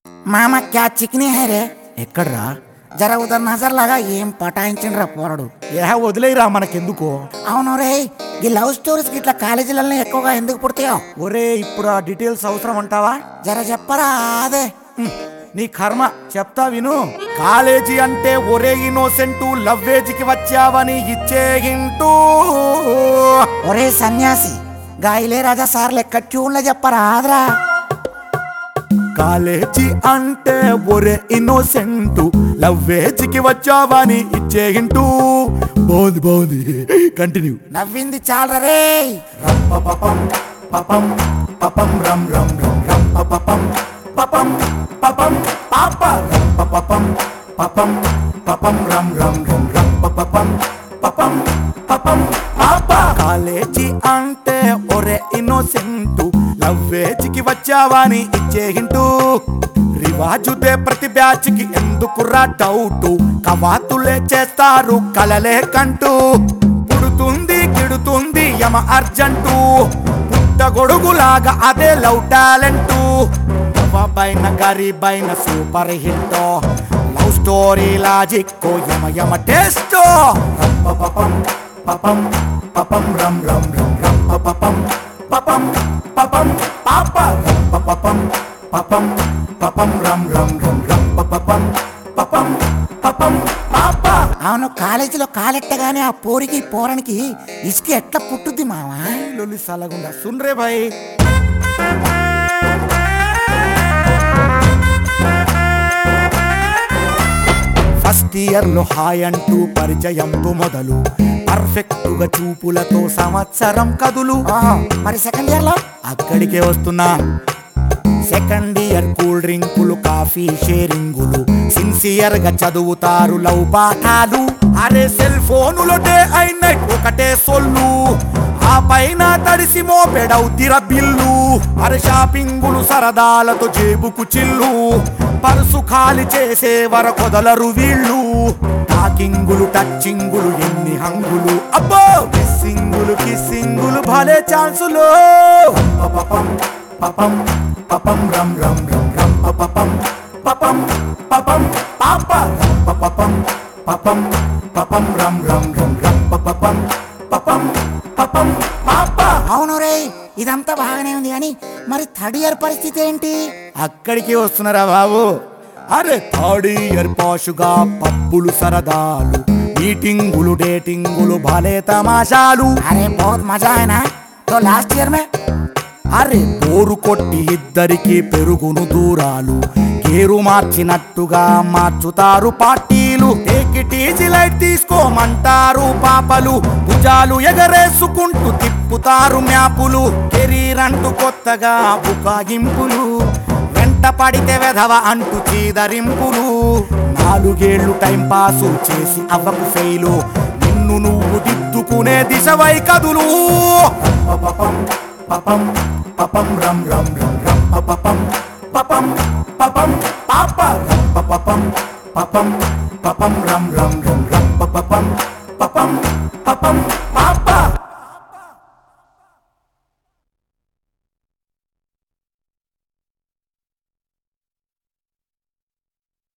మామ క్యా చిక్నీ హై రే ఎక్కడ్రా జర ఉదర్ నజర్ లాగా ఏం పటాయించిండ్రా పోరడు ఏ వదిలేరా మనకెందుకో అవును రే ఈ లవ్ స్టోరీస్ ఇట్లా కాలేజీలలో ఎక్కువగా ఎందుకు పుడతాయో ఒరే ఇప్పుడు ఆ డీటెయిల్స్ అవసరం అంటావా జర చెప్పరా అదే హ్మ్, నీ కర్మ చెప్తా విను కాలేజీ అంటే ఒరే ఇన్నోసెంటు లవ్వేజ్కి వచ్చావని ఇచ్చే హింటూ ఒరే సన్యాసి గాయలే రాజా సార్ లెక్క ట్యూన్లో చెప్పరా ఆదరా కాలేజీ అంటే ఒరే ఇన్నోసెంటు లవ్వేజ్కి వచ్చావని ఇచ్చే హింటూ బాగుంది బాగుంది కంటిన్యూ నవ్వింది చాలరా రే పపం పపం పపం రం రం రం రం పపం పపం పపం పాప రం పపం పపం పపం రం రం రం రం పపం పపం పపం పాప కాలేజీ అంటే ఒరే ఇన్నోసెంటు లవ్వేజ్కి వచ్చావని ఇచ్చే హింటూ రివాజుదే ప్రతి బ్యాచ్ కి ఎందుకురా డౌటు కవాతులే చేస్తారు కలలే కంటూ పుడుతుంది కిడుతుంది యమ అర్జంటు పుట్టగొడుగులాగా అదే లవ్ టాలెంటు పైన గరీబైన super hit love story logic యమ యమ టేస్ట్ పపం పపం పపం రం రం రం రం పపం పపం పపం పాప రం పపం పపం పపం రం రం రం రం పపం పపం పపం పాప అవును కాలేజీలో కాలెట్టగానే ఆ పోరికి పోరానికి ఇసుక ఎట్లా పుట్టుద్ది మావా లొల్లి సలగుండా సున్ రే భాయ్ ఫస్ట్ ఇయర్ లో హాయ్ అంటూ పరిచయంతో మొదలు పర్ఫెక్ట్ గా చూపులతో సంవత్సరం కదులు ఓహో, మరి సెకండ్ ఇయర్ లో అక్కడికే వస్తున్నా సెకండ్ ఇయర్ కూల్ డ్రింకులు కాఫీ షేరింగులు సిన్సియర్ గా చదువుతారు లవ్ పాఠాలు అరే సెల్ ఫోనులో డే అండ్ నైట్ ఒకటే సొల్లు ఆ పైన తడిసి మోపెడవుతిర బిల్లు అరే షాపింగులు సరదాలతో జేబుకు చిల్లు పరుసు ఖాళీ చేసే వరకొదలరు వీళ్ళు టాకింగులు టచ్చింగులు ఎన్ని హంగులు అబ్బో కిస్సింగులు కిస్సింగులు భలే ఛాన్సులు పపం పపం పపం రం రం రం రం పపం పపం పపం పాప రం పపం పపం పపం రం రం రం రం పపం పపం పపం పాప అవును రే ఇదంతా బాగానే ఉంది కానీ మరి థర్డ్ ఇయర్ పరిస్థితి ఏంటి అక్కడికి వస్తున్నారా బాబు అరే థర్డ్ ఇయర్ పాషుగా పబ్బులు సరదాలు మీటింగులు డేటింగులు భలే తమాషాలు అరే బహుత్ మజా అయినా తో లాస్ట్ ఇయర్ మే అరే పోరు కొట్టి ఇద్దరికి పెరుగును దూరాలు గేరు మార్చినట్టుగా మార్చుతారు పార్టీలు ఏకిటీజీ లైట్ తీసుకోమంటారు పాపలు భుజాలు ఎగరేసుకుంటూ తిప్పుతారు మ్యాపులు కెరీర్ అంటూ కొత్తగా బుకాయింపులు వెంట పడితే వెధవ అంటూ చీదరింపులు నాలుగేళ్లు టైం పాసు చేసి అవ్వకు ఫెయిలు నిన్ను నువ్వు దిద్దుకునే దిశవై కదులు పపం పపం పపం రం రం రం రం పపం పపం పపం పాప రం పపం పపం పపం రం రం రం రం పపం పపం పపం